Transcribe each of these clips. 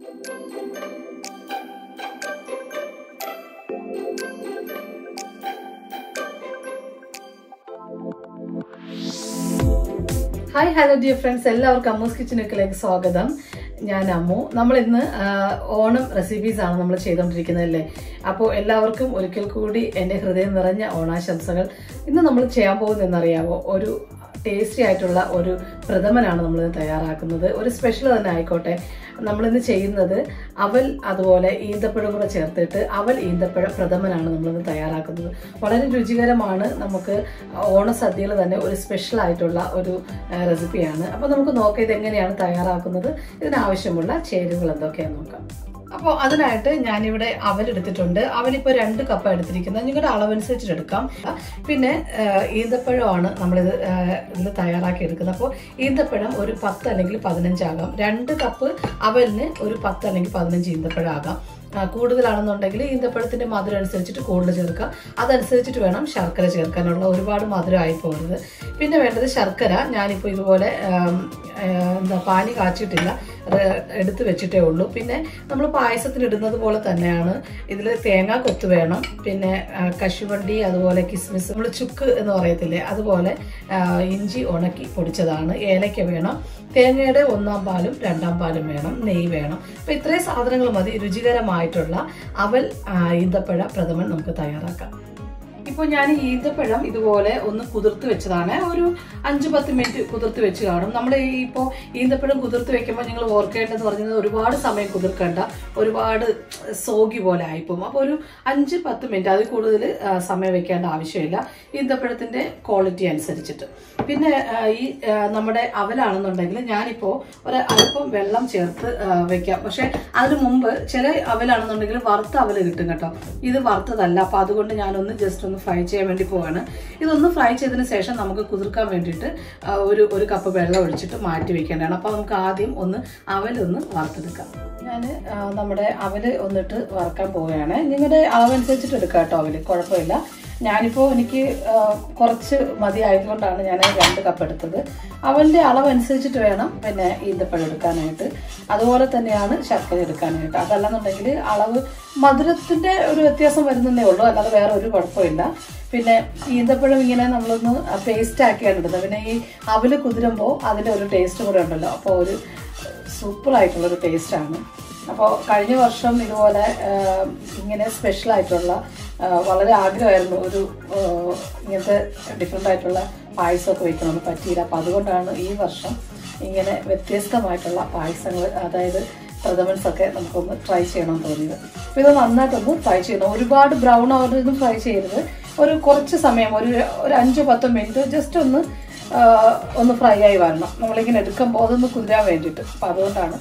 Hi hello dear friends എല്ലാവർക്കും അമ്മൂസ് കിച്ചണിലേക്ക് സ്വാഗതം ഞാൻ അമ്മു നമ്മൾ ഇന്ന് ആ, ഓണം റെസിപ്പീസ് ആണ് നമ്മൾ ചെയ്തുകൊണ്ടിരിക്കുന്നത് അല്ലേ അപ്പോൾ എല്ലാവർക്കും ഒരിക്കൽ കൂടി എൻ്റെ ഹൃദയം നിറഞ്ഞ ഓണാശംസകൾ ഇന്ന് നമ്മൾ ചെയ്യാൻ പോകുന്നതെന്നറിയാമോ ഒരു ടേസ്റ്റി ആയിട്ടുള്ള ഒരു പ്രഥമനാണ് നമ്മളിന്ന് തയ്യാറാക്കുന്നത് ഒരു സ്പെഷ്യൽ തന്നെ ആയിക്കോട്ടെ നമ്മളിന്ന് ചെയ്യുന്നത് അവൽ അതുപോലെ ഈന്തപ്പഴം കൂടെ ചേർത്തിട്ട് അവൽ ഈന്തപ്പഴ പ്രഥമനാണ് നമ്മളിന്ന് തയ്യാറാക്കുന്നത് വളരെ രുചികരമാണ് നമുക്ക് ഓണസദ്യയിൽ തന്നെ ഒരു സ്പെഷ്യൽ ആയിട്ടുള്ള ഒരു ആ, റെസിപ്പിയാണ് അപ്പോൾ നമുക്ക് നോക്കാം ഇത് എങ്ങനെയാണ് തയ്യാറാക്കുന്നത് ഇതിനാവശ്യമുള്ള ചേരുവകൾ എന്തൊക്കെയാണെന്ന് നോക്കാം അപ്പോൾ അതിനായിട്ട് ഞാനിവിടെ അവലെടുത്തിട്ടുണ്ട് അവലിപ്പോൾ രണ്ട് കപ്പ് എടുത്തിരിക്കുന്നത് നിങ്ങളുടെ അളവനുസരിച്ചിട്ട് എടുക്കാം പിന്നെ ആ, ഈന്തപ്പഴമാണ് നമ്മളിത് ആ, ഇതിൽ തയ്യാറാക്കി എടുക്കുന്നത് അപ്പോൾ ഈന്തപ്പഴം ഒരു പത്ത് അല്ലെങ്കിൽ പതിനഞ്ചാകാം രണ്ട് കപ്പ് അവലിന് ഒരു പത്ത് അല്ലെങ്കിൽ പതിനഞ്ച് ഈന്തപ്പഴം ആകാം ആ, കൂടുതലാണെന്നുണ്ടെങ്കിൽ ഈന്തപ്പഴത്തിന്റെ മധുരം അനുസരിച്ചിട്ട് കൂടുതൽ ചേർക്കുക അതനുസരിച്ചിട്ട് വേണം ശർക്കര ചേർക്കാനുള്ള ഒരുപാട് മധുരമായി പോകരുത് പിന്നെ വേണ്ടത് ശർക്കര ഞാനിപ്പോൾ ഇതുപോലെ ആം, ആ, എന്താ പാനി കാച്ചിട്ടില്ല റെ- എടുത്ത് വെച്ചിട്ടേ ഉള്ളൂ പിന്നെ നമ്മൾ പായസത്തിന് ഇടുന്നത് പോലെ തന്നെയാണ് ഇതിൽ തേങ്ങ കൊത്ത് വേണം പിന്നെ ആ, കശുവണ്ടി അതുപോലെ കിസ്മിസ് നമ്മൾ ചുക്ക് എന്ന് പറയത്തില്ലേ അതുപോലെ ആ, ഇഞ്ചി ഉണക്കി പൊടിച്ചതാണ് ഏലക്ക വേണം തേങ്ങയുടെ ഒന്നാം പാലും രണ്ടാം പാലും വേണം നെയ്യ് വേണം അപ്പൊ ഇത്രയും സാധനങ്ങൾ മതി രുചികരമായിട്ടുള്ള അവൽ ആ, ഈന്തപ്പഴ പ്രഥമൻ നമുക്ക് തയ്യാറാക്കാം ഇപ്പോൾ ഞാൻ ഈ ഈന്തപ്പഴം ഇതുപോലെ ഒന്ന് കുതിർത്ത് വെച്ചതാണ് ഒരു അഞ്ച് പത്ത് മിനിറ്റ് കുതിർത്ത് വെച്ച് കാണും നമ്മൾ ഈ ഇപ്പോൾ ഈന്തപ്പഴം കുതിർത്ത് വെക്കുമ്പോൾ നിങ്ങൾ ഓർക്കേണ്ടതെന്ന് പറഞ്ഞത് ഒരുപാട് സമയം കുതിർക്കണ്ട ഒരുപാട് സോഗി പോലെ ആയിപ്പോവും അപ്പോൾ ഒരു അഞ്ച് പത്ത് മിനിറ്റ് അതിൽ കൂടുതൽ ആ, സമയം വെക്കേണ്ട ആവശ്യമില്ല ഈന്തപ്പഴത്തിന്റെ ക്വാളിറ്റി അനുസരിച്ചിട്ട് പിന്നെ ആ, ഈ ആ, നമ്മുടെ അവലാണെന്നുണ്ടെങ്കിൽ ഞാനിപ്പോൾ ഒരു അല്പം വെള്ളം ചേർത്ത് ആ, വെക്കാം പക്ഷെ അതിന് മുമ്പ് ചില അവലാണെന്നുണ്ടെങ്കിൽ വറുത്ത അവൽ കിട്ടും കേട്ടോ ഇത് വറുത്തതല്ല അപ്പൊ അതുകൊണ്ട് ഞാനൊന്ന് ജസ്റ്റ് ഒന്ന് ഫ്രൈ ചെയ്യാൻ വേണ്ടി പോവാണ് ഇതൊന്ന് ഫ്രൈ ചെയ്തതിന് ശേഷം നമുക്ക് കുതിർക്കാൻ വേണ്ടിയിട്ട് ആ, ഒരു ഒരു കപ്പ് വെള്ളം ഒഴിച്ചിട്ട് മാറ്റി വെക്കേണ്ടതാണ് അപ്പൊ നമുക്ക് ആദ്യം ഒന്ന് അവലൊന്ന് വറുത്തെടുക്കാം ഞാൻ നമ്മുടെ അവല് ഒന്നിട്ട് വറക്കാൻ പോവുകയാണ് നിങ്ങളുടെ അളവനുസരിച്ചിട്ട് എടുക്കാം കേട്ടോ അവല് കുഴപ്പമില്ല ഞാനിപ്പോൾ എനിക്ക് ആ, കുറച്ച് മതി ആയതുകൊണ്ടാണ് ഞാൻ രണ്ട് കപ്പ് എടുത്തത് അവൻ്റെ അളവനുസരിച്ചിട്ട് വേണം പിന്നെ ഈന്തപ്പഴം എടുക്കാനായിട്ട് അതുപോലെ തന്നെയാണ് ശർക്കര എടുക്കാനായിട്ട് അതല്ലെന്നുണ്ടെങ്കിൽ അളവ് മധുരത്തിൻ്റെ ഒരു വ്യത്യാസം വരുന്നതേ ഉള്ളൂ അല്ലാതെ വേറെ ഒരു കുഴപ്പമില്ല പിന്നെ ഈന്തപ്പഴം ഇങ്ങനെ നമ്മളൊന്ന് പേസ്റ്റ് ആക്കിയാണ് ഇടുന്നത് പിന്നെ ഈ അവല് കുതിരുമ്പോൾ അതിൻ്റെ ഒരു ടേസ്റ്റ് കൂടെ ഉണ്ടല്ലോ അപ്പോൾ ഒരു സൂപ്പർ ആയിട്ടുള്ളൊരു ടേസ്റ്റാണ് അപ്പോൾ കഴിഞ്ഞ വർഷം ഇതുപോലെ ആ, ഇങ്ങനെ സ്പെഷ്യൽ ആയിട്ടുള്ള ആ, വളരെ ആഗ്രഹമായിരുന്നു ഒരു ആ, ഇങ്ങനത്തെ ഡിഫറെൻ്റ് ആയിട്ടുള്ള പായസമൊക്കെ വെക്കണമെന്ന് പറ്റിയില്ല അപ്പോൾ അതുകൊണ്ടാണ് ഈ വർഷം ഇങ്ങനെ വ്യത്യസ്തമായിട്ടുള്ള പായസങ്ങൾ അതായത് പ്രഥമൻസ് ഒക്കെ നമുക്കൊന്ന് ട്രൈ ചെയ്യണമെന്ന് തോന്നിയത് അപ്പോൾ ഇത് നന്നായിട്ടൊന്ന് ഫ്രൈ ചെയ്യണം ഒരുപാട് ബ്രൗൺ ആവുന്നതൊന്നും ഫ്രൈ ചെയ്യരുത് ഒരു കുറച്ച് സമയം ഒരു ഒരു അഞ്ചോ പത്തോ മിനിറ്റ് ജസ്റ്റ് ഒന്ന് ആ, ഒന്ന് ഫ്രൈ ആയി വരണം നമ്മളിങ്ങനെ എടുക്കുമ്പോൾ അതൊന്ന് കുതിരാൻ വേണ്ടിയിട്ട് അപ്പം അതുകൊണ്ടാണ്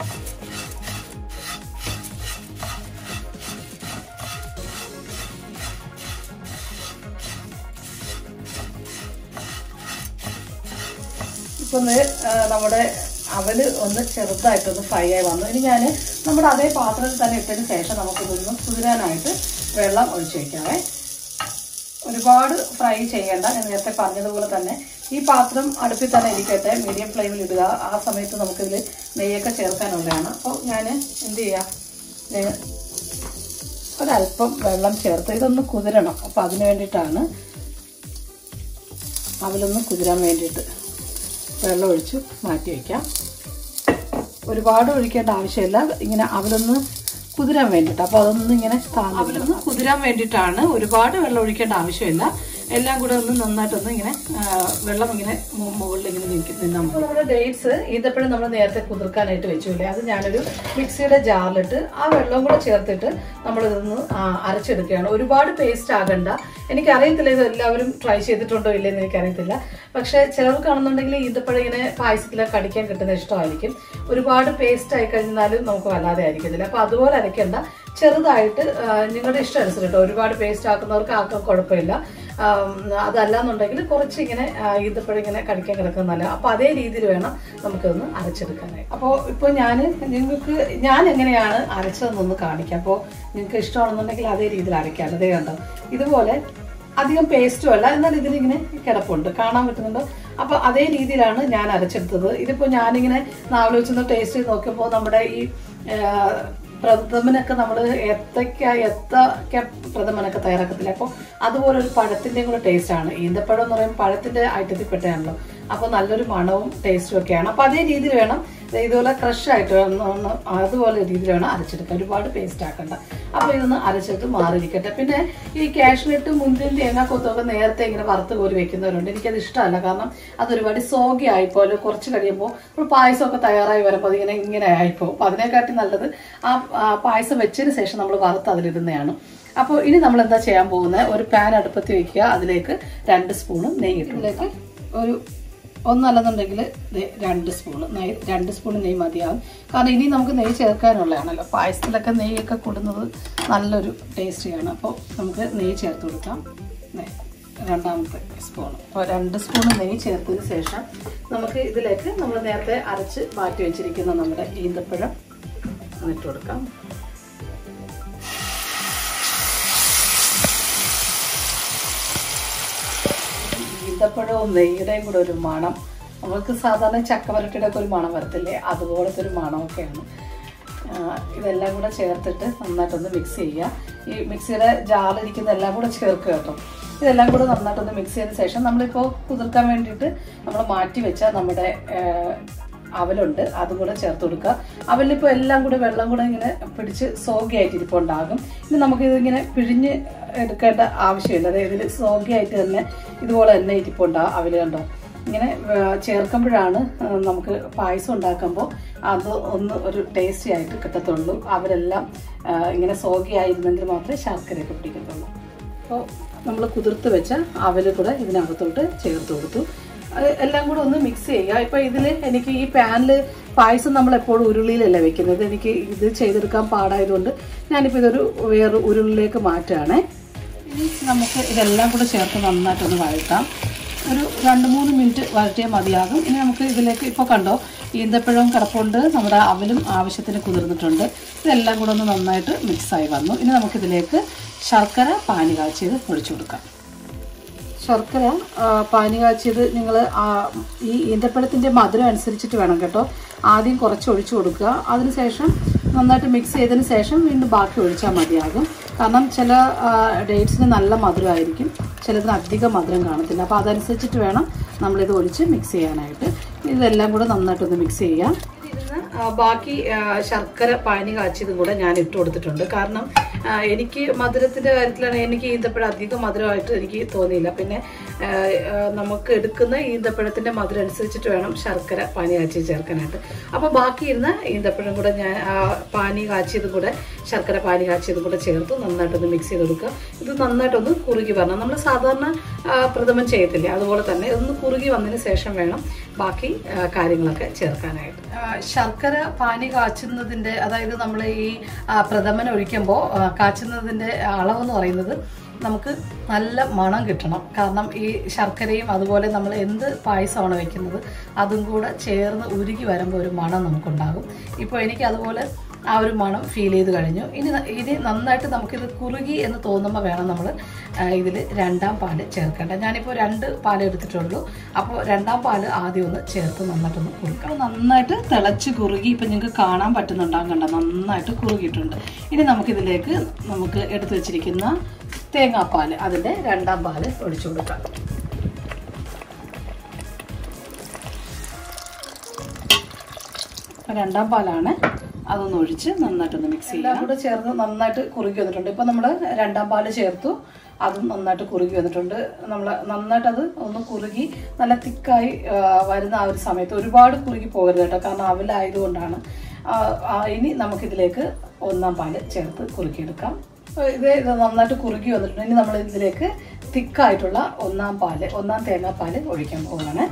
ഇപ്പൊ ഒന്ന് ആ, നമ്മുടെ അവല് ഒന്ന് ചെറുതായിട്ടൊന്ന് ഫ്രൈ ആയി വന്നു ഇനി ഞാൻ നമ്മുടെ അതേ പാത്രത്തിൽ തന്നെ ഇട്ടതിന് ശേഷം നമുക്കിതൊന്ന് കുതിരാനായിട്ട് വെള്ളം ഒഴിച്ചു വെക്കാവേ ഒരുപാട് ഫ്രൈ ചെയ്യേണ്ട ഞാൻ നേരത്തെ പറഞ്ഞതുപോലെ തന്നെ ഈ പാത്രം അടുപ്പിൽ തന്നെ ഇരിക്കട്ടെ മീഡിയം ഫ്ലെയിമിൽ ഇടുക ആ സമയത്ത് നമുക്കിതിൽ നെയ്യൊക്കെ ചേർക്കാനുള്ളതാണ് അപ്പോൾ ഞാൻ എന്ത് ചെയ്യാം ഞാൻ ഒരല്പം വെള്ളം ചേർത്ത് ഇതൊന്ന് കുതിരണം അപ്പോൾ അതിന് വേണ്ടിയിട്ടാണ് അവലൊന്ന് കുതിരാൻ വേണ്ടിയിട്ട് വെള്ളം ഒഴിച്ച് മാറ്റി വയ്ക്കാം ഒരുപാട് ഒഴിക്കേണ്ട ആവശ്യമില്ല ഇങ്ങനെ അവലൊന്ന് കുതിരാൻ വേണ്ടിയിട്ട് അപ്പോൾ അതൊന്നും ഇങ്ങനെ അവലൊന്ന് കുതിരാൻ വേണ്ടിയിട്ടാണ് ഒരുപാട് വെള്ളം ഒഴിക്കേണ്ട ആവശ്യമില്ല എല്ലാം കൂടെ ഒന്ന് നന്നായിട്ടൊന്ന് ഇങ്ങനെ ആ, വെള്ളം ഇങ്ങനെ മു- മുകളിൽ ഇങ്ങനെ നിൽക്കി നിന്നാൽ മതി നമ്മുടെ ഡേറ്റ്സ് ഈന്തപ്പഴം നമ്മൾ നേരത്തെ കുതിർക്കാനായിട്ട് വെച്ചില്ലേ അത് ഞാനൊരു മിക്സിയുടെ ജാറിലിട്ട് ആ വെള്ളം കൂടെ ചേർത്തിട്ട് നമ്മളിതൊന്ന് ആ, അരച്ചെടുക്കുകയാണ് ഒരുപാട് പേസ്റ്റ് ആകണ്ട എനിക്കറിയത്തില്ല ഇത് എല്ലാവരും ട്രൈ ചെയ്തിട്ടുണ്ടോ ഇല്ലെന്ന് എനിക്കറിയത്തില്ല പക്ഷെ ചിലർക്കാണെന്നുണ്ടെങ്കിൽ ഈന്തപ്പഴം ഇങ്ങനെ പായസത്തിലൊക്കെ അടിക്കാൻ കിട്ടുന്ന ഇഷ്ടമായിരിക്കും ഒരുപാട് പേസ്റ്റ് ആയി കഴിഞ്ഞാലും നമുക്ക് വല്ലാതെ ആയിരിക്കത്തില്ല അപ്പൊ അതുപോലെ അരയ്ക്കേണ്ട ചെറുതായിട്ട് ആ, നിങ്ങളുടെ ഇഷ്ടം അനുസരിച്ച് കേട്ടോ ഒരുപാട് പേസ്റ്റ് ആക്കുന്നവർക്ക് ആക്കാൻ കുഴപ്പമില്ല ആം, അതല്ലാന്നുണ്ടെങ്കിൽ കുറച്ച് ഇങ്ങനെ ആ, ഈന്തപ്പഴം ഇങ്ങനെ കടിക്കാൻ കിടക്കുന്നല്ല അപ്പൊ അതേ രീതിയിൽ വേണം നമുക്കൊന്ന് അരച്ചെടുക്കാനായി അപ്പോൾ ഇപ്പോൾ ഞാൻ നിങ്ങൾക്ക് ഞാൻ എങ്ങനെയാണ് അരച്ചതെന്നൊന്ന് കാണിക്കാം അപ്പോൾ നിങ്ങൾക്ക് ഇഷ്ടമാണെന്നുണ്ടെങ്കിൽ അതേ രീതിയിൽ അരയ്ക്കാം അതേ കണ്ടോ ഇതുപോലെ അധികം പേസ്റ്റും അല്ല എന്നാൽ ഇതിലിങ്ങനെ കിടപ്പുണ്ട് കാണാൻ പറ്റുന്നുണ്ടോ അപ്പൊ അതേ രീതിയിലാണ് ഞാൻ അരച്ചെടുത്തത് ഇതിപ്പോ ഞാനിങ്ങനെ നാവിൽ വെച്ചൊന്ന് ടേസ്റ്റ് ചെയ്ത് നോക്കിയപ്പോൾ നമ്മുടെ ഈ ആ, പ്രഥമനൊക്കെ നമ്മൾ എത്തക്ക എത്തക്ക പ്രഥമനൊക്കെ തയ്യാറാക്കത്തില്ല അപ്പോൾ അതുപോലെ ഒരു പഴത്തിൻ്റെയും കൂടെ ടേസ്റ്റ് ആണ് ഈന്തപ്പഴം എന്ന് പറയുമ്പോൾ പഴത്തിന്റെ ഐറ്റത്തിൽ പെട്ടതാണല്ലോ അപ്പോൾ നല്ലൊരു മണവും ടേസ്റ്റും ഒക്കെയാണ് അപ്പോൾ അതേ രീതിയിൽ വേണം ദേ ഇതുപോലെ ക്രഷ് ആയിട്ട് വേണം ഒന്ന് അതുപോലെ രീതിയിൽ വേണം അരച്ചെടുക്കാൻ ഒരുപാട് പേസ്റ്റ് ആക്കണ്ട അപ്പോൾ ഇതൊന്ന് അരച്ചെടുത്ത് മാറിയിരിക്കട്ടെ പിന്നെ ഈ കാഷ്നട്ട് മുന്തിരി തേങ്ങ കൊത്തൊക്കെ നേരത്തെ ഇങ്ങനെ വറുത്ത് കോരി വെക്കുന്നവരുണ്ട് എനിക്കത് ഇഷ്ടമല്ല കാരണം അത് ഒരുപാട് സോഗി ആയിപ്പോലെ കുറച്ച് കഴിയുമ്പോൾ ഇപ്പോൾ പായസമൊക്കെ തയ്യാറായി വരുമ്പോൾ അതിങ്ങനെ ഇങ്ങനെ ആയിപ്പോകും അപ്പോൾ അതിനെക്കാട്ടി നല്ലത് ആ ആ പായസം വെച്ചതിന് ശേഷം നമ്മൾ വറുത്ത് അതിലിടുന്നതാണ് അപ്പോൾ ഇനി നമ്മൾ എന്താ ചെയ്യാൻ പോകുന്നത് ഒരു പാൻ അടുപ്പത്ത് വെക്കുക അതിലേക്ക് രണ്ട് സ്പൂണ് നെയ്യ് ഇട്ടു ഇതിലേക്ക് ഒരു ഒന്നല്ലെന്നുണ്ടെങ്കിൽ ദേ രണ്ട് സ്പൂണ് നെയ്യ് രണ്ട് സ്പൂൺ നെയ്യ് മതിയാകും കാരണം ഇനി നമുക്ക് നെയ്യ് ചേർക്കാനുള്ളതാണല്ലോ പായസത്തിലൊക്കെ നെയ്യൊക്കെ കൂടുന്നത് നല്ലൊരു ടേസ്റ്റിയാണ് അപ്പോൾ നമുക്ക് നെയ്യ് ചേർത്ത് കൊടുക്കാം ദേ, രണ്ടാമത്തെ സ്പൂൺ അപ്പോൾ രണ്ട് സ്പൂൺ നെയ്യ് ചേർത്തതിന് ശേഷം നമുക്ക് ഇതിലേക്ക് നമ്മൾ നേരത്തെ അരച്ച് മാറ്റി വെച്ചിരിക്കുന്ന നമ്മുടെ ഈന്തപ്പഴം ഇട്ട് കൊടുക്കാം ഈന്തപ്പഴവും നെയ്യുടെയും കൂടെ ഒരു മണം നമുക്ക് സാധാരണ ചക്കവരട്ടിയുടെ ഒക്കെ ഒരു മണം വരത്തില്ലേ അതുപോലത്തെ ഒരു മണമൊക്കെയാണ് ആ, ഇതെല്ലാം കൂടെ ചേർത്തിട്ട് നന്നായിട്ടൊന്ന് മിക്സ് ചെയ്യുക ഈ മിക്സിയുടെ ജാറിലിരിക്കുന്ന എല്ലാം കൂടെ ചേർക്കുക കേട്ടോ ഇതെല്ലാം കൂടെ നന്നായിട്ടൊന്ന് മിക്സ് ചെയ്തതിന് ശേഷം നമ്മളിപ്പോൾ കുതിർക്കാൻ വേണ്ടിയിട്ട് നമ്മൾ മാറ്റി വെച്ച നമ്മുടെ ആ, അവലുണ്ട് അതും കൂടെ ചേർത്ത് കൊടുക്കുക അവലിപ്പോൾ എല്ലാം കൂടെ വെള്ളം കൂടെ ഇങ്ങനെ പിടിച്ച് സോഗി ആയിട്ട് ഇരിപ്പുണ്ടാകും ഇനി നമുക്ക് ഇതിങ്ങനെ പിഴിഞ്ഞ് എടുക്കേണ്ട ആവശ്യമില്ല അതായത് ഇതിൽ സോഗി ആയിട്ട് തന്നെ ഇതുപോലെ തന്നെ ഇരിപ്പുണ്ടാകും അവല് കണ്ടോ ഇങ്ങനെ ആ, ചേർക്കുമ്പോഴാണ് ആ, നമുക്ക് പായസം ഉണ്ടാക്കുമ്പോൾ അത് ഒന്ന് ഒരു ടേസ്റ്റി ആയിട്ട് കിട്ടത്തുള്ളൂ അവരെല്ലാം ആ, ഇങ്ങനെ സോഗി ആയിരുന്നെങ്കിൽ മാത്രമേ ശർക്കരയൊക്കെ പിടിക്കത്തുള്ളൂ അപ്പോൾ നമ്മൾ കുതിർത്ത് വെച്ച അവല് കൂടെ ഇതിനകത്തോട്ട് ചേർത്ത് കൊടുത്തു അത് എല്ലാം കൂടെ ഒന്ന് മിക്സ് ചെയ്യുക ഇപ്പൊ ഇതിൽ എനിക്ക് ഈ പാനിൽ പായസം നമ്മൾ എപ്പോഴും ഉരുളിയിലല്ല വെക്കുന്നത് എനിക്ക് ഇത് ചെയ്തെടുക്കാൻ പാടായതുകൊണ്ട് ഞാനിപ്പോൾ ഇതൊരു വേറെ ഉരുളിലേക്ക് മാറ്റുകയാണേ ഇനി നമുക്ക് ഇതെല്ലാം കൂടെ ചേർത്ത് നന്നായിട്ടൊന്ന് വഴറ്റാം ഒരു രണ്ട് മൂന്ന് മിനിറ്റ് വഴറ്റിയാൽ മതിയാകും ഇനി നമുക്ക് ഇതിലേക്ക് ഇപ്പോൾ കണ്ടോ ഈന്തപ്പഴവും കിടപ്പുണ്ട് നമ്മുടെ അവലും ആവശ്യത്തിന് കുതിർന്നിട്ടുണ്ട് ഇതെല്ലാം കൂടെ ഒന്ന് നന്നായിട്ട് മിക്സായി വന്നു ഇനി നമുക്കിതിലേക്ക് ശർക്കര പാനി കാച്ചിയത് ഒഴിച്ചു കൊടുക്കാം ശർക്കര ആ, പാനി കാച്ചിയത് നിങ്ങൾ ഈ ഈന്തപ്പഴത്തിൻ്റെ മധുരം അനുസരിച്ചിട്ട് വേണം കേട്ടോ ആദ്യം കുറച്ച് ഒഴിച്ചു കൊടുക്കുക അതിനുശേഷം നന്നായിട്ട് മിക്സ് ചെയ്തതിന് ശേഷം വീണ്ടും ബാക്കി ഒഴിച്ചാൽ മതിയാകും കാരണം ചില ഡേറ്റ്സിന് നല്ല മധുരമായിരിക്കും ചിലതിന് അധികം മധുരം കാണത്തില്ല അപ്പോൾ അതനുസരിച്ചിട്ട് വേണം നമ്മളിത് ഒഴിച്ച് മിക്സ് ചെയ്യാനായിട്ട് ഇതെല്ലാം കൂടെ നന്നായിട്ടൊന്ന് മിക്സ് ചെയ്യാം ഇതിന് ആ, ബാക്കി ആ, ശർക്കര പാനി കാച്ചിയതും കൂടെ ഞാൻ ഇട്ട് കൊടുത്തിട്ടുണ്ട് കാരണം ആ, എനിക്ക് മധുരത്തിന്റെ കാര്യത്തിലാണ് എനിക്ക് ഈന്തപ്പഴം അധികം മധുരമായിട്ട് എനിക്ക് തോന്നിയില്ല പിന്നെ ആ, ആ, നമുക്ക് എടുക്കുന്ന ഈന്തപ്പഴത്തിന്റെ മധുരം അനുസരിച്ചിട്ട് വേണം ശർക്കര പാനി കാച്ചി ചേർക്കാനായിട്ട് അപ്പൊ ബാക്കി ഇരുന്ന ഈന്തപ്പഴം കൂടെ ഞാൻ ആ, പാനി കാച്ചിയതും കൂടെ ശർക്കര പാനി കാച്ചിയതും കൂടെ ചേർത്ത് നന്നായിട്ടൊന്ന് മിക്സ് ചെയ്ത് കൊടുക്കുക ഇത് നന്നായിട്ടൊന്ന് കുറുകി വരണം നമ്മൾ സാധാരണ ആ, പ്രഥമൻ ചെയ്യത്തില്ലേ അതുപോലെ തന്നെ ഒന്ന് കുറുകി വന്നതിന് ശേഷം വേണം ബാക്കി ആ, കാര്യങ്ങളൊക്കെ ചേർക്കാനായിട്ട് ആ, ശർക്കര പാനി കാച്ചുന്നതിന്റെ അതായത് നമ്മൾ ഈ ആ, പ്രഥമൻ ഒഴിക്കുമ്പോൾ കാച്ചുന്നതിന്റെ അളവെന്ന് പറയുന്നത് നമുക്ക് നല്ല മണം കിട്ടണം കാരണം ഈ ശർക്കരയും അതുപോലെ നമ്മൾ എന്ത് പായസമാണ് വെക്കുന്നത് അതും കൂടെ ചേർന്ന് ഉരുകി വരുമ്പോൾ ഒരു മണം നമുക്കുണ്ടാകും ഇപ്പോൾ എനിക്ക് അതുപോലെ ആ ഒരു മണം ഫീൽ ചെയ്ത് കഴിഞ്ഞു ഇനി ന- ഇനി നന്നായിട്ട് നമുക്കിത് കുറുകി എന്ന് തോന്നുമ്പോൾ വേണം നമ്മൾ ഇതിൽ രണ്ടാം പാല് ചേർക്കേണ്ടത് ഞാനിപ്പോൾ രണ്ട് പാല് എടുത്തിട്ടുള്ളൂ അപ്പോൾ രണ്ടാം പാല് ആദ്യം ഒന്ന് ചേർത്ത് നന്നായിട്ടൊന്ന് കുറുക്കാം നന്നായിട്ട് തിളച്ച് കുറുകി ഇപ്പം നിങ്ങൾക്ക് കാണാൻ പറ്റുന്നുണ്ടാകും കണ്ട നന്നായിട്ട് കുറുകിയിട്ടുണ്ട് ഇനി നമുക്കിതിലേക്ക് നമുക്ക് എടുത്തു വെച്ചിരിക്കുന്ന തേങ്ങാപ്പാൽ അതിൻ്റെ രണ്ടാം പാല് ഒഴിച്ചു കൊടുക്കാം അപ്പൊ രണ്ടാം പാലാണ് അതൊന്ന് ഒഴിച്ച് നന്നായിട്ടൊന്ന് മിക്സ് ചെയ്യാം എല്ലാം കൂടെ ചേർന്ന് നന്നായിട്ട് കുറുകി വന്നിട്ടുണ്ട് ഇപ്പൊ നമ്മൾ രണ്ടാം പാല് ചേർത്തു അതും നന്നായിട്ട് കുറുകി വന്നിട്ടുണ്ട് നമ്മൾ നന്നായിട്ട് അത് ഒന്ന് കുറുകി നല്ല തിക്കായി വരുന്ന ആ ഒരു സമയത്ത് ഒരുപാട് കുറുകി പോകരുത് കേട്ടോ കാരണം അവലായതുകൊണ്ടാണ് ആ, ആ, ഇനി നമുക്കിതിലേക്ക് ഒന്നാം പാല് ചേർത്ത് കുറുക്കിയെടുക്കാം അപ്പൊ ഇത് ഇത് നന്നായിട്ട് കുറുകി വന്നിട്ടുണ്ട് ഇനി നമ്മൾ ഇതിലേക്ക് തിക്കായിട്ടുള്ള ഒന്നാം പാല് ഒന്നാം തേങ്ങാപ്പാല് ഒഴിക്കാൻ പോവുകയാണ്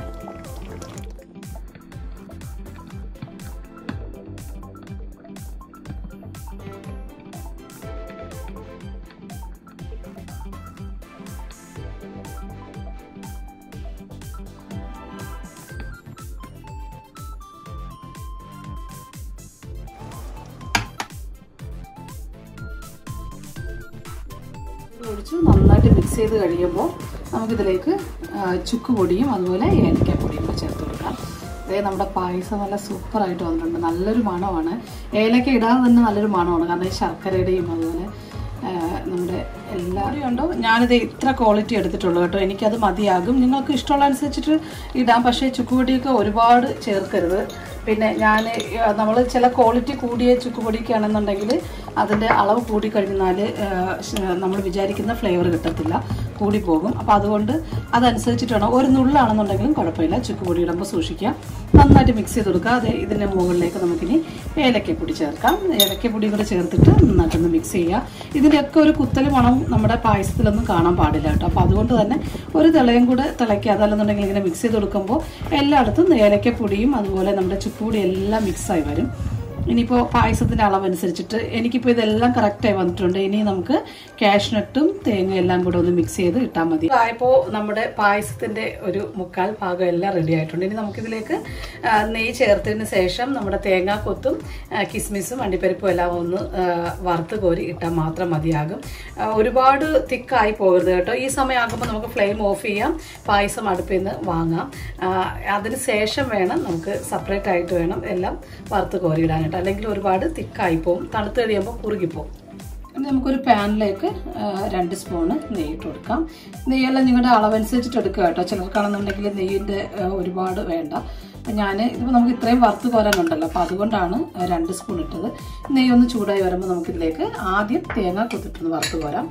ഒഴിച്ചു നന്നായിട്ട് മിക്സ് ചെയ്ത് കഴിയുമ്പോൾ നമുക്കിതിലേക്ക് ആ, ചുക്ക് പൊടിയും അതുപോലെ ഏലക്കാപ്പൊടിയും കൂടെ ചേർത്ത് കൊടുക്കാം അതേ നമ്മുടെ പായസം നല്ല സൂപ്പറായിട്ട് വന്നിട്ടുണ്ട് നല്ലൊരു മണമാണ് ഏലക്ക ഇടാതെ തന്നെ നല്ലൊരു മണമാണ് കാരണം ഈ ശർക്കരയുടെയും അതുപോലെ ആ, നമ്മുടെ എല്ലാ ഉണ്ടോ ഞാനിത് ഇത്ര ക്വാളിറ്റി എടുത്തിട്ടുള്ളൂ കേട്ടോ എനിക്കത് മതിയാകും നിങ്ങൾക്ക് ഇഷ്ടമുള്ള അനുസരിച്ചിട്ട് ഇടാം പക്ഷേ ചുക്കുപൊടിയൊക്കെ ഒരുപാട് ചേർക്കരുത് പിന്നെ ഞാൻ നമ്മൾ ചില ക്വാളിറ്റി കൂടിയ ചുക്കുപൊടിക്കാണെന്നുണ്ടെങ്കിൽ അതിൻ്റെ അളവ് കൂടിക്കഴിഞ്ഞാൽ നമ്മൾ വിചാരിക്കുന്ന ഫ്ലേവർ കിട്ടത്തില്ല കൂടി പോകും അപ്പോൾ അതുകൊണ്ട് അതനുസരിച്ചിട്ട് വേണം ഒരു നുള്ളാണെന്നുണ്ടെങ്കിലും കുഴപ്പമില്ല ചുക്കുപൊടി ഇടുമ്പോൾ സൂക്ഷിക്കുക നന്നായിട്ട് മിക്സ് ചെയ്ത് കൊടുക്കുക അത് ഇതിൻ്റെ മുകളിലേക്ക് നമുക്കിനി ഏലക്കപ്പൊടി ചേർക്കാം ഏലക്കപ്പൊടി കൂടെ ചേർത്തിട്ട് നന്നായിട്ടൊന്ന് മിക്സ് ചെയ്യുക ഇതിൻ്റെയൊക്കെ ഒരു കുത്തൽ മണം നമ്മുടെ പായസത്തിലൊന്നും കാണാൻ പാടില്ല കേട്ടോ അപ്പോൾ അതുകൊണ്ട് തന്നെ ഒരു തിളയും കൂടെ തിളയ്ക്കുക അതല്ലെന്നുണ്ടെങ്കിൽ ഇങ്ങനെ മിക്സ് ചെയ്ത് കൊടുക്കുമ്പോൾ എല്ലായിടത്തും ഏലക്കപ്പൊടിയും അതുപോലെ നമ്മുടെ ചുക്കുപൊടി എല്ലാം മിക്സായി വരും ഇനിയിപ്പോൾ പായസത്തിൻ്റെ അളവനുസരിച്ചിട്ട് എനിക്കിപ്പോൾ ഇതെല്ലാം കറക്റ്റായി വന്നിട്ടുണ്ട് ഇനി നമുക്ക് കാഷ്നട്ടും തേങ്ങ എല്ലാം കൂടെ ഒന്ന് മിക്സ് ചെയ്ത് ഇട്ടാൽ മതി ആയപ്പോൾ നമ്മുടെ പായസത്തിൻ്റെ ഒരു മുക്കാൽ ഭാഗം എല്ലാം റെഡി ആയിട്ടുണ്ട് ഇനി നമുക്കിതിലേക്ക് ആ, നെയ്യ് ചേർത്തതിന് ശേഷം നമ്മുടെ തേങ്ങാക്കൊത്തും ആ, കിസ്മിസും അണ്ടിപ്പരിപ്പും എല്ലാം ഒന്ന് ആ, വറുത്ത് കോരി ഇട്ടാൽ മാത്രം മതിയാകും ആ, ഒരുപാട് തിക്കായി പോകരുത് കേട്ടോ ഈ സമയമാകുമ്പോൾ നമുക്ക് ഫ്ലെയിം ഓഫ് ചെയ്യാം പായസം അടുപ്പിൽ നിന്ന് വാങ്ങാം ആ, അതിന് ശേഷം വേണം നമുക്ക് സെപ്പറേറ്റ് ആയിട്ട് വേണം എല്ലാം വറുത്ത് കോരിയിടാനായിട്ട് അല്ലെങ്കിൽ ഒരുപാട് തിക്കായി പോകും തണുത്ത് കഴിയുമ്പോൾ കുറുകിപ്പോകും ഇനി നമുക്കൊരു പാനിലേക്ക് ആ, രണ്ട് സ്പൂണ് നെയ്യ് ഇട്ട് കൊടുക്കാം നെയ്യെല്ലാം നിങ്ങളുടെ അളവനുസരിച്ചിട്ട് എടുക്കുക കേട്ടോ ചിലർക്കാണെന്നുണ്ടെങ്കിൽ നെയ്യിൻ്റെ ആ, ഒരുപാട് വേണ്ട ഞാൻ ഇതിപ്പോൾ നമുക്ക് ഇത്രയും വറുത്ത് കോരാനുണ്ടല്ലോ അപ്പോൾ അതുകൊണ്ടാണ് ആ, രണ്ട് സ്പൂൺ ഇട്ടത് നെയ്യ് ഒന്ന് ചൂടായി വരുമ്പോൾ നമുക്കിതിലേക്ക് ആദ്യം തേങ്ങ കൊത്തിട്ടൊന്ന് വറുത്ത് കോരാം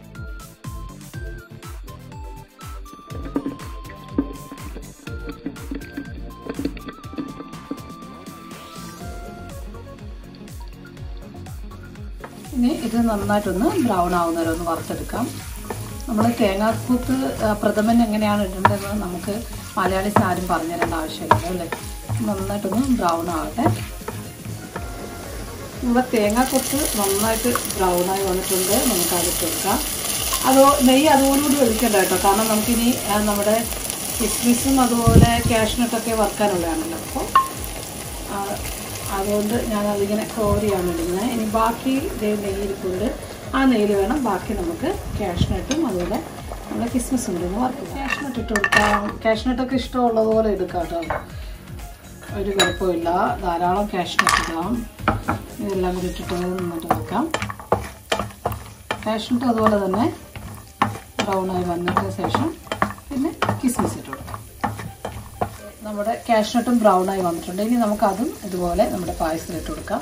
ഇനി ഇത് നന്നായിട്ടൊന്ന് ബ്രൗൺ ആവുന്നവരെ ഒന്ന് വറുത്തെടുക്കാം നമ്മൾ തേങ്ങാക്കൂത്ത് ആ, പ്രഥമൻ എങ്ങനെയാണ് ഇടേണ്ടതെന്ന് നമുക്ക് മലയാളീസ് ആരും പറഞ്ഞു തരേണ്ട ആവശ്യമില്ല അല്ലേ നന്നായിട്ടൊന്ന് ബ്രൗൺ ആവട്ടെ നമ്മുടെ തേങ്ങാക്കൊത്ത് നന്നായിട്ട് ബ്രൗണായി വന്നിട്ടുണ്ട് നമുക്ക് അതിട്ടെടുക്കാം അതോ നെയ്യ് അതോടുകൂടി ഒഴിക്കണ്ട കേട്ടോ കാരണം നമുക്കിനി ആ, നമ്മുടെ കിസ്മിസും അതുപോലെ കാഷ്നട്ടൊക്കെ വറുക്കാനുള്ളതാണല്ലോ അപ്പോൾ ആ, അതുകൊണ്ട് ഞാൻ അതിങ്ങനെ കോരിയാണ് ഇടുന്നത് ഇനി ബാക്കി ഇതേ നെയ്യിരിപ്പുണ്ട് ആ നെയ്യിൽ വേണം ബാക്കി നമുക്ക് കാഷ്നട്ടും അതുപോലെ നമ്മുടെ കിസ്മിസ് ഉണ്ടെന്ന് വറുക്കുക കാഷ്നട്ട് ഇട്ട് കൊടുക്കാം കാഷ്നട്ടൊക്കെ ഇഷ്ടമുള്ളതുപോലെ എടുക്കാം കേട്ടോ ഒരു കുഴപ്പമില്ല ധാരാളം കാഷ്നട്ട് ഇടാം ഇതെല്ലാം കൂടി ഇട്ടിട്ട് നന്നായിട്ട് വെക്കാം കാഷ്നട്ട് അതുപോലെ തന്നെ ബ്രൗണായി വന്നതിന് ശേഷം പിന്നെ കിസ്മിസ് ഇട്ട് കൊടുക്കാം നമ്മുടെ കാഷ്നട്ടും ബ്രൗണായി വന്നിട്ടുണ്ട് ഇനി നമുക്ക് അതും ഇതുപോലെ നമ്മുടെ പായസത്തിൽ ഇട്ട് കൊടുക്കാം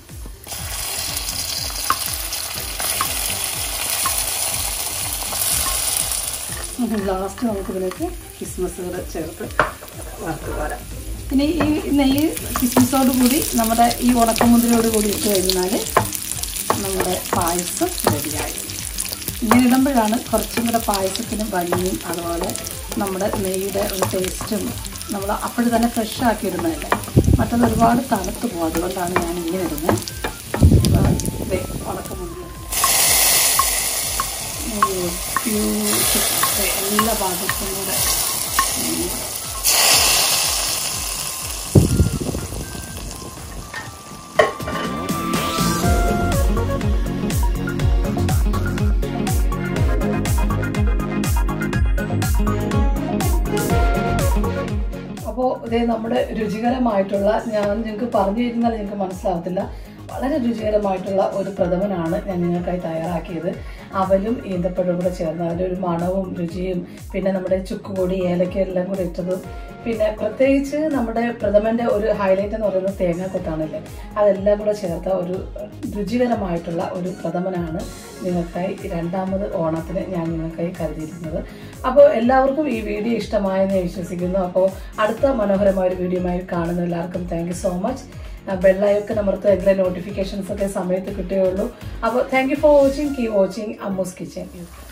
ലാസ്റ്റ് നമുക്കിതിലേക്ക് കിസ്മസ് കൂടെ ചേർത്ത് വറുത്ത് പോരാം ഇനി ഈ നെയ്യ് കിസ്മസോട് കൂടി നമ്മുടെ ഈ ഉണക്കമുന്തിരിയോട് കൂടി ഇട്ട് കഴിഞ്ഞാൽ നമ്മുടെ പായസം റെഡിയായി ഇങ്ങനെ ഇടുമ്പോഴാണ് കുറച്ചും കൂടെ പായസത്തിന് ഭംഗിയും അതുപോലെ നമ്മുടെ നെയ്യുടെ ഒരു ടേസ്റ്റും നമ്മൾ അപ്പോഴും തന്നെ ഫ്രഷ് ആക്കി ഇടുന്നതല്ലേ മറ്റത് ഒരുപാട് തണുത്ത് പോകും അതുകൊണ്ടാണ് ഞാൻ ഇങ്ങനെ ഇടുന്നത് ദേ ഉണക്കമുന്തിരി ബ്യൂട്ടിഫുൾ എല്ലാ ഭാഗത്തും കൂടെ ഉം. അപ്പോൾ ഇതേ നമ്മുടെ രുചികരമായിട്ടുള്ള ഞാൻ നിങ്ങൾക്ക് പറഞ്ഞു തരുന്നാൽ നിങ്ങൾക്ക് മനസ്സിലാവത്തില്ല വളരെ രുചികരമായിട്ടുള്ള ഒരു പ്രഥമനാണ് ഞാൻ നിങ്ങൾക്കായി തയ്യാറാക്കിയത് അവലും ഈന്തപ്പഴവും കൂടെ ചേർന്ന് അതിൻ്റെ ഒരു മണവും രുചിയും പിന്നെ നമ്മുടെ ചുക്കുപൊടി ഏലക്ക എല്ലാം കൂടെ ഇട്ടതും പിന്നെ പ്രത്യേകിച്ച് നമ്മുടെ പ്രഥമൻ്റെ ഒരു ഹൈലൈറ്റ് എന്ന് പറയുന്നത് തേങ്ങാക്കൊത്താണല്ലേ അതെല്ലാം കൂടെ ചേർത്ത ഒരു രുചികരമായിട്ടുള്ള ഒരു പ്രഥമനാണ് നിങ്ങൾക്കായി രണ്ടാമത് ഓണത്തിന് ഞാൻ നിങ്ങൾക്കായി കരുതിയിരിക്കുന്നത് അപ്പോൾ എല്ലാവർക്കും ഈ വീഡിയോ ഇഷ്ടമായെന്ന് ഞാൻ വിശ്വസിക്കുന്നു അപ്പോൾ അടുത്ത മനോഹരമായ ഒരു വീഡിയോയുമായി കാണുന്ന എല്ലാവർക്കും thank you so much bell icon അമർത്ത് എങ്കിലേ നോട്ടിഫിക്കേഷൻസ് ഒക്കെ സമയത്ത് കിട്ടുകയുള്ളൂ അപ്പോൾ thank you for watching keep watching Ammu's kitchen